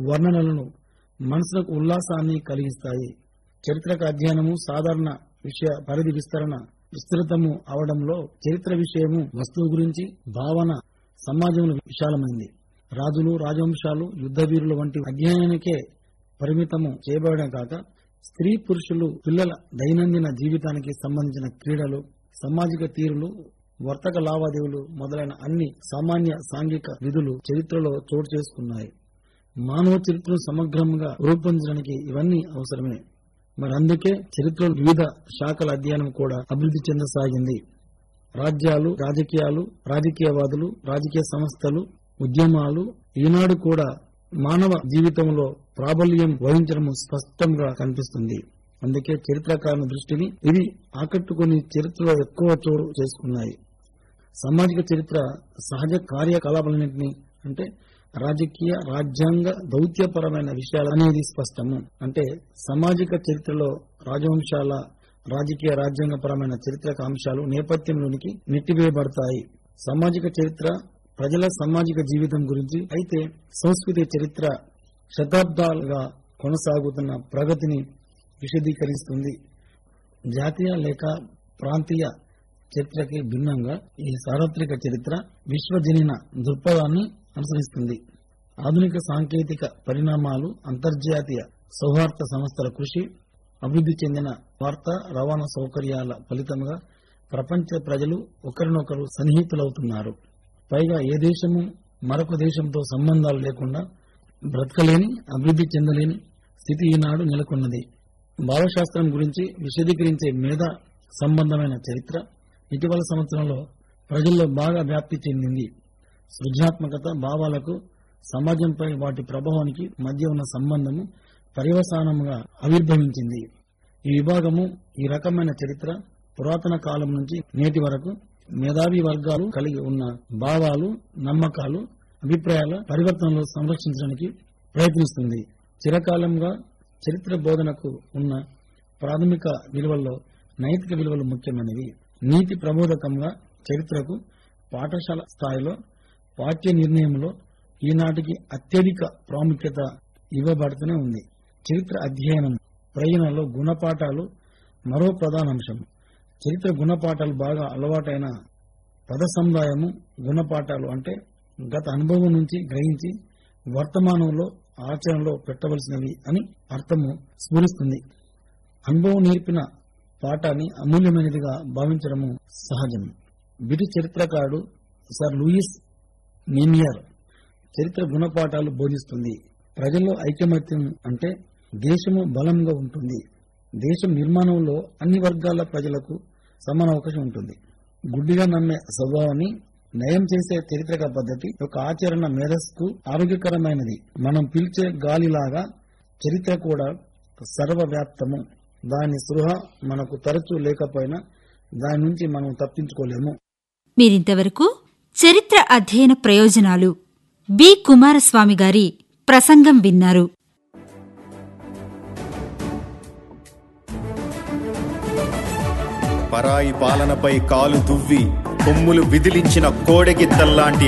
వర్ణనలను మనసులకు ఉల్లాసాన్ని కలిగిస్తాయి చరిత్రక అధ్యయనము సాధారణ విషయ పరిధి విస్తరణ విస్తృతము అవడంలో చరిత్ర విషయము వస్తువు గురించి భావన సమాజంలో విశాలమైంది రాజులు రాజవంశాలు యుద్ధ వీరులు వంటి అధ్యయనానికే పరిమితము చేయబడడం కాక స్త్రీ పురుషులు పిల్లల దైనందిన జీవితానికి సంబంధించిన క్రీడలు సామాజిక తీరులు వర్తక లావాదేవీలు మొదలైన అన్ని సామాన్య సాంఘిక విధులు చరిత్రలో చోటు చేసుకున్నాయి మానవ చరిత్రను సమగ్రంగా రూపొందించడానికి ఇవన్నీ అవసరమే మరి అందుకే చరిత్రలో వివిధ శాఖల అధ్యయనం కూడా అభివృద్ధి చెందసాగింది రాజ్యాలు రాజకీయాలు రాజకీయవాదులు రాజకీయ సంస్థలు ఉద్యమాలు ఈనాడు కూడా మానవ జీవితంలో ప్రాబల్యం వహించడం స్పష్టంగా కనిపిస్తుంది అందుకే చరిత్రకారుల దృష్టిని ఇవి ఆకట్టుకుని చరిత్రలో ఎక్కువ చోటు చేసుకున్నాయి సామాజిక చరిత్ర సహజ కార్యకలాపాలన్నింటినీ అంటే రాజకీయ రాజ్యాంగ దౌత్యపరమైన విషయాలు అనేది స్పష్టము అంటే సామాజిక చరిత్రలో రాజవంశాల రాజకీయ రాజ్యాంగపరమైన చరిత్రక అంశాలు నేపథ్యంలోనికి నెట్టివేయబడతాయి సామాజిక చరిత్ర ప్రజల సామాజిక జీవితం గురించి అయితే సంస్కృతి చరిత్ర శతాబ్దాలుగా కొనసాగుతున్న ప్రగతిని విశదీకరిస్తుంది జాతీయ లేక ప్రాంతీయ చరిత్రకి భిన్నంగా ఈ సార్వత్రిక చరిత్ర విశ్వజనీన దృక్పథాన్ని అనుసరిస్తుంది ఆధునిక సాంకేతిక పరిణామాలు అంతర్జాతీయ సౌహార్ద సంస్థల కృషి అభివృద్ధి చెందిన వార్తా రవాణా సౌకర్యాల ఫలితంగా ప్రపంచ ప్రజలు ఒకరినొకరు సన్నిహితులవుతున్నారు పైగా ఏ దేశము మరొక దేశంతో సంబంధాలు లేకుండా బ్రతకలేని అభివృద్ధి చెందలేని స్థితి ఈనాడు నెలకొన్నది భావశాస్త్రం గురించి విశదీకరించే మేధా సంబంధమైన చరిత్ర ఇటీవల సంవత్సరంలో ప్రజల్లో బాగా వ్యాప్తి చెందింది సృజనాత్మకత భావాలకు సమాజంపై వాటి ప్రభావానికి మధ్య ఉన్న సంబంధము పర్యవసానముగా ఆవిర్భవించింది ఈ విభాగము ఈ రకమైన చరిత్ర పురాతన కాలం నుంచి నేటి వరకు మేధావి వర్గాలు కలిగి ఉన్న భావాలు నమ్మకాలు అభిప్రాయాల పరివర్తనలో సంరక్షించడానికి ప్రయత్నిస్తుంది చిరకాలంగా చరిత్ర బోధనకు ఉన్న ప్రాథమిక విలువల్లో నైతిక విలువలు ముఖ్యమైనవి నీతి ప్రబోధకంగా చరిత్రకు పాఠశాల స్థాయిలో పాఠ్య నిర్ణయంలో ఈనాటికి అత్యధిక ప్రాముఖ్యత ఇవ్వబడుతూనే ఉంది చరిత్ర అధ్యయనం ప్రయోజనాల్లో గుణపాఠాలు మరో ప్రధాన అంశం చరిత్ర గుణపాఠాలు బాగా అలవాటైన పద సముదాయము గుణపాఠాలు అంటే గత అనుభవం నుంచి గ్రహించి వర్తమానంలో ఆచరణలో పెట్టవలసినవి అని అర్థము స్ఫురిస్తుంది అనుభవం నేర్పిన పాఠాన్ని అమూల్యమైనదిగా భావించడము సహజం బ్రిటిష్ చరిత్రకారుడు సర్ లూయిస్ నేమియర్ చరిత్ర గుణపాఠాలు బోధిస్తుంది ప్రజల్లో ఐకమత్యం అంటే దేశము బలంగా ఉంటుంది దేశం నిర్మాణంలో అన్ని వర్గాల ప్రజలకు సమాన అవకాశం ఉంటుంది గుడ్డిగా నమ్మే స్వభావాన్ని నయం చేసే చరిత్రక పద్ధతి ఒక ఆచరణ మేధస్కు ఆరోగ్యకరమైనది మనం పిలిచే గాలిలాగా చరిత్ర కూడా సర్వవ్యాప్తము దాని స్పృహ మనకు తరచూ లేకపోయినా దాని నుంచి మనం తప్పించుకోలేము మీరింతవరకు చరిత్ర అధ్యయన ప్రయోజనాలు బి కుమారస్వామి గారి ప్రసంగం విన్నారు పరాయి పాలనపై కాలు దువ్వి కొమ్ములు విదిలించిన కోడెగిత్తల్లాంటి